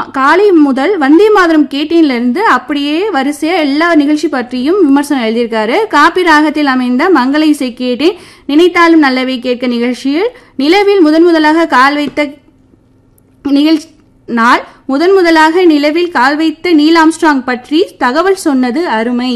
காலை முதல் வந்தே மாதரம் கேட்டேன்ல இருந்து அப்படியே வரிசையா எல்லா நிகழ்ச்சி பற்றியும் விமர்சனம் எழுதியிருக்காரு காப்பி ராகத்தில் அமைந்த மங்கள இசை கேட்டேன் நினைத்தாலும் நல்லவை கேட்க நிகழ்ச்சியில் நிலவில் முதன் முதலாக கால் வைத்த நிகழ்ச்சி நாள் முதன் முதலாக நிலவில் கால் வைத்த நீல் ஆம்ஸ்ட்ராங் பற்றி தகவல் சொன்னது அருமை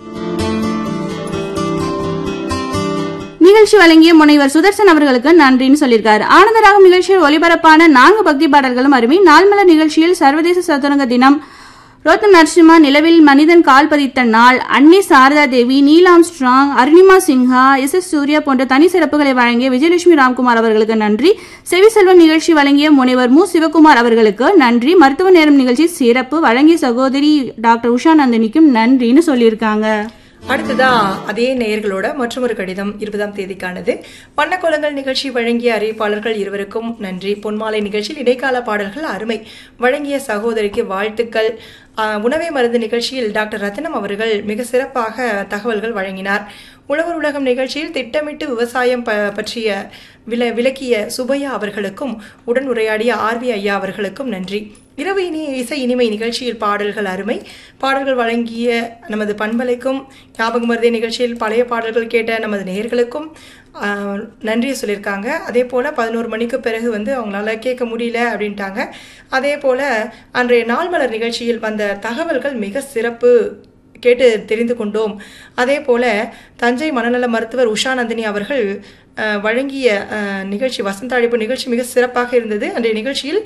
நிகழ்ச்சி வழங்கிய முனைவர் சுதர்சன் அவர்களுக்கு நன்றின்னு சொல்லியிருக்காரு ஆனந்தராகம் நிகழ்ச்சியில் ஒலிபரப்பான நான்கு பக்தி பாடல்களும் அருமை நாள்மலர் நிகழ்ச்சியில் சர்வதேச சதுரங்க தினம் ரோத்தன் நரசிம்மா நிலவில் மனிதன் கால் பதித்த நாள் அன்னை Sarada Devi Neelam strong Arunima Sinha S S Surya போன்ற தனி சிறப்புகளை வழங்கிய விஜயலட்சுமி ராம்குமார் அவர்களுக்கு நன்றி செவிசெல்வன் நிகழ்ச்சி வழங்கிய முனைவர் மு சிவகுமார் அவர்களுக்கு நன்றி மருத்துவ நேரம் நிகழ்ச்சி சிறப்பு வழங்கிய சகோதரி டாக்டர் உஷா நந்தினிக்கும் நன்றின்னு சொல்லியிருக்காங்க அடுத்ததா அதே நேயர்களோட மற்றொரு கடிதம் இருபதாம் தேதிக்கானது வண்ணக்கோலங்கள் நிகழ்ச்சி வழங்கிய அறிவிப்பாளர்கள் இருவருக்கும் நன்றி பொன்மாலை நிகழ்ச்சியில் இடைக்கால பாடல்கள் அருமை வழங்கிய சகோதரிக்கு வாழ்த்துக்கள் ஆஹ், உணவே மருந்து நிகழ்ச்சியில் டாக்டர் ரத்னம் அவர்கள் மிக சிறப்பாக தகவல்கள் வழங்கினார் உழவர் உலகம் நிகழ்ச்சியில் திட்டமிட்டு விவசாயம் ப பற்றிய வில விளக்கிய சுபையா அவர்களுக்கும் உடன் உரையாடிய ஆர்வி ஐயா அவர்களுக்கும் நன்றி இரவு இனி இசை இனிமை நிகழ்ச்சியில் பாடல்கள் அருமை பாடல்கள் வழங்கிய நமது பண்பலைக்கும் ஞாபகம் மருதே நிகழ்ச்சியில் பழைய பாடல்கள் கேட்ட நமது நேயர்களுக்கும் ஆஹ், நன்றியை சொல்லியிருக்காங்க அதே போல் பதினோரு மணிக்கு பிறகு வந்து அவங்களால கேட்க முடியல அப்படின்ட்டாங்க அதே போல் அன்றைய நாள் மலர் நிகழ்ச்சியில் வந்த தகவல்கள் மிக சிறப்பு கேட்டு தெரிந்து கொண்டோம் அதே போல தஞ்சை மனநல மருத்துவர் உஷா நந்தினி அவர்கள் அஹ், வழங்கிய அஹ், நிகழ்ச்சி வசந்த அழைப்பு நிகழ்ச்சி மிக சிறப்பாக இருந்தது அன்றைய நிகழ்ச்சியில்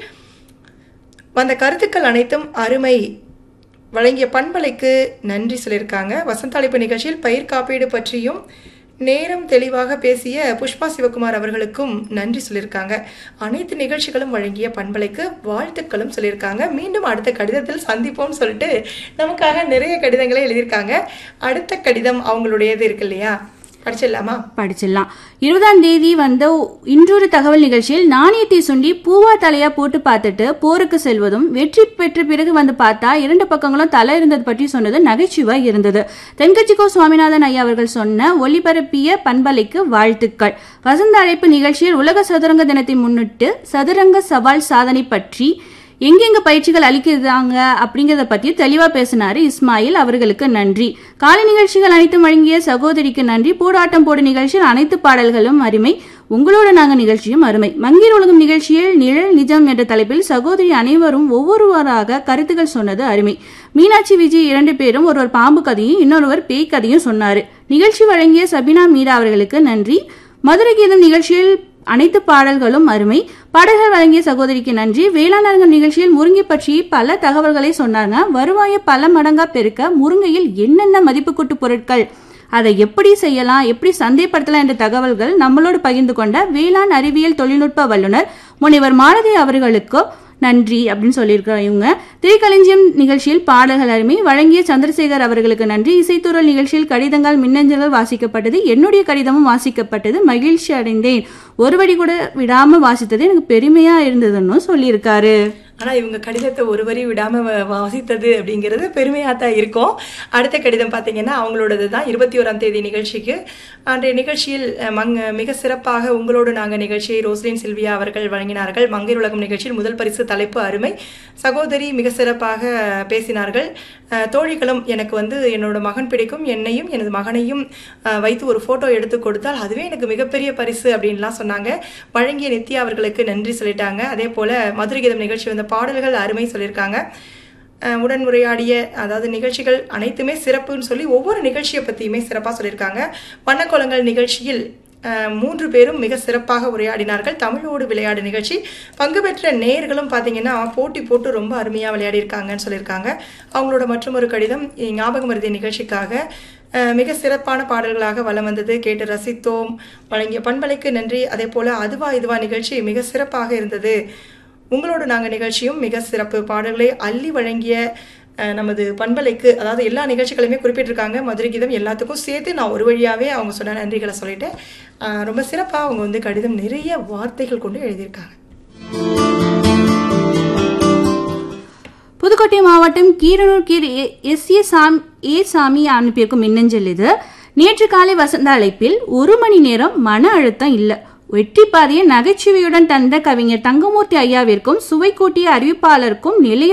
வந்த கருத்துக்கள் அனைத்தும் அருமை வழங்கிய பண்பலைக்கு நன்றி சொல்லியிருக்காங்க வசந்த அழைப்பு நிகழ்ச்சியில் பயிர் காப்பீடு பற்றியும் நேரம் தெளிவாக பேசிய புஷ்பா சிவகுமார் அவர்களுக்கும் நன்றி சொல்லியிருக்காங்க அனைத்து நிகழ்ச்சிகளும் வழங்கிய பண்பலைக்கு வாழ்த்துக்களும் சொல்லியிருக்காங்க மீண்டும் அடுத்த கடிதத்தில் சந்திப்போம்னு சொல்லிட்டு நமக்காக நிறைய கடிதங்களை எழுதியிருக்காங்க அடுத்த கடிதம் அவங்களுடையது இருக்கு இல்லையா படிச்சிடலாமா படிச்சிடலாம் இருபதாம் தேதி வந்த இன்றொரு தகவல் நிகழ்ச்சியில் நாணயத்தை சுண்டி பூவா தலையா போட்டு பார்த்துட்டு போருக்கு செல்வதும் வெற்றி பெற்ற பிறகு வந்து பார்த்தா இரண்டு பக்கங்களும் தலை இருந்தது பற்றி சொன்னது நகைச்சுவை இருந்தது தென்கட்சிக்கோ சுவாமிநாதன் ஐயா அவர்கள் சொன்ன ஒளிபரப்பிய பண்பலைக்கு வாழ்த்துக்கள் வசந்த அழைப்பு நிகழ்ச்சியில் உலக சதுரங்க தினத்தை முன்னிட்டு சதுரங்க சவால் சாதனை பற்றி எங்கெங்க பயிற்சிகள் அளிக்கிறாங்க அப்படிங்கறத பத்தி தெளிவா பேசினாரு இஸ்மாயில் அவர்களுக்கு நன்றி காலை நிகழ்ச்சிகள் அனைத்தும் வழங்கிய சகோதரிக்கு நன்றி போடாட்டம் போடு நிகழ்ச்சியில் அனைத்து பாடல்களும் அருமை உங்களோட நாங்க நிகழ்ச்சியும் அருமை மங்கீர் உலகம் நிகழ்ச்சியில் நிழல் நிஜம் என்ற தலைப்பில் சகோதரி அனைவரும் ஒவ்வொருவராக கருத்துக்கள் சொன்னது அருமை மீனாட்சி விஜய் இரண்டு பேரும் ஒருவர் பாம்பு கதையும் இன்னொருவர் பேய் கதையும் சொன்னாரு நிகழ்ச்சி வழங்கிய சபினா மீரா அவர்களுக்கு நன்றி மதுரை கீதம் நிகழ்ச்சியில் அனைத்து பாடல்களும் அருமை பாடல்கள் வழங்கிய சகோதரிக்கு நன்றி வேளாண் அரங்கம் நிகழ்ச்சியில் முருங்கை பற்றி பல தகவல்களை சொன்னாங்க வருவாயை பல மடங்கா பெருக்க முருங்கையில் என்னென்ன மதிப்புக்கூட்டு பொருட்கள் அதை எப்படி செய்யலாம் எப்படி சந்தைப்படுத்தலாம் என்ற தகவல்கள் நம்மளோடு பகிர்ந்து கொண்ட வேளாண் அறிவியல் தொழில்நுட்ப வல்லுநர் முனைவர் மாலதி அவர்களுக்கு நன்றி அப்படின்னு சொல்லியிருக்கிறோம் இவங்க திரைக்களஞ்சியம் நிகழ்ச்சியில் பாடல்கள் அருமை வழங்கிய சந்திரசேகர் அவர்களுக்கு நன்றி இசைத்துறல் நிகழ்ச்சியில் கடிதங்கள் மின்னஞ்சல்கள் வாசிக்கப்பட்டது என்னுடைய கடிதமும் வாசிக்கப்பட்டது மகிழ்ச்சி அடைந்தேன் ஒரு வரி கூட விடாம வாசித்தது எனக்கு பெருமையா இருந்ததுன்னு சொல்லியிருக்காரு ஆனா இவங்க கடிதத்தை ஒரு வரி விடாம வ- வாசித்தது அப்படிங்கிறது பெருமையா தான் இருக்கும் அடுத்த கடிதம் பார்த்தீங்கன்னா அவங்களோடது தான் இருபத்தி ஓராம் தேதி நிகழ்ச்சிக்கு அன்றைய நிகழ்ச்சியில் அஹ், மங் மிக சிறப்பாக உங்களோடு நாங்கள் நிகழ்ச்சியை ரோஸ்லின் சில்வியா அவர்கள் வழங்கினார்கள் மங்கையர் உலகம் நிகழ்ச்சியில் முதல் பரிசு தலைப்பு அருமை சகோதரி மிக சிறப்பாக பேசினார்கள் அஹ், தோழிகளும் எனக்கு வந்து என்னோட மகன் பிடிக்கும் என்னையும் எனது மகனையும் அஹ், வைத்து ஒரு போட்டோ எடுத்து கொடுத்தால் அதுவே எனக்கு மிகப்பெரிய பரிசு அப்படின்லாம் சொன்னாங்க வழங்கிய நித்யா அவர்களுக்கு நன்றி சொல்லிட்டாங்க அதே போல மதுரை கீதம் நிகழ்ச்சி வந்த பாடல்கள் அருமை சொல்லியிருக்காங்க அஹ், உடன் உரையாடிய அதாவது நிகழ்ச்சிகள் அனைத்துமே சிறப்புன்னு சொல்லி ஒவ்வொரு நிகழ்ச்சியை பற்றியுமே சிறப்பாக சொல்லியிருக்காங்க வண்ணக்கோலங்கள் நிகழ்ச்சியில் அஹ், மூன்று பேரும் மிக சிறப்பாக உரையாடினார்கள் தமிழோடு விளையாடு நிகழ்ச்சி பங்கு பெற்ற நேயர்களும் பார்த்தீங்கன்னா போட்டி போட்டு ரொம்ப அருமையாக விளையாடியிருக்காங்கன்னு சொல்லியிருக்காங்க அவங்களோட மற்றொரு கடிதம் ஞாபகம் மருதி நிகழ்ச்சிக்காக அஹ், மிக சிறப்பான பாடல்களாக வலம் வந்தது கேட்டு ரசித்தோம் வழங்கிய பண்பலைக்கு நன்றி அதே போல அதுவா இதுவா நிகழ்ச்சி மிக சிறப்பாக இருந்தது உங்களோடு நாங்கள் நிகழ்ச்சியும் மிக சிறப்பு பாடல்களை அள்ளி வழங்கிய அஹ், நமது பண்பலைக்கு அதாவது எல்லா நிகழ்ச்சிகளுமே குறிப்பிட்டிருக்காங்க மதுரை கீதம் எல்லாத்துக்கும் சேர்த்து நான் ஒரு வழியாகவே அவங்க சொன்ன நன்றிகளை சொல்லிட்டேன் அஹ், ரொம்ப சிறப்பாக அவங்க வந்து கடிதம் நிறைய வார்த்தைகள் கொண்டு எழுதியிருக்காங்க புதுக்கோட்டை மாவட்டம் கீரனூர் கீர் எஸ் ஏ சாமி ஏ சாமி அனுப்பியிருக்கும் மின்னஞ்சல் இது நேற்று காலை வசந்த அழைப்பில் ஒரு மணி நேரம் மன அழுத்தம் இல்லை வெற்றி பாதையை நகைச்சுவையுடன் தந்த கவிஞர் தங்கமூர்த்தி ஐயாவிற்கும் சுவை கூட்டிய அறிவிப்பாளருக்கும் நிலைய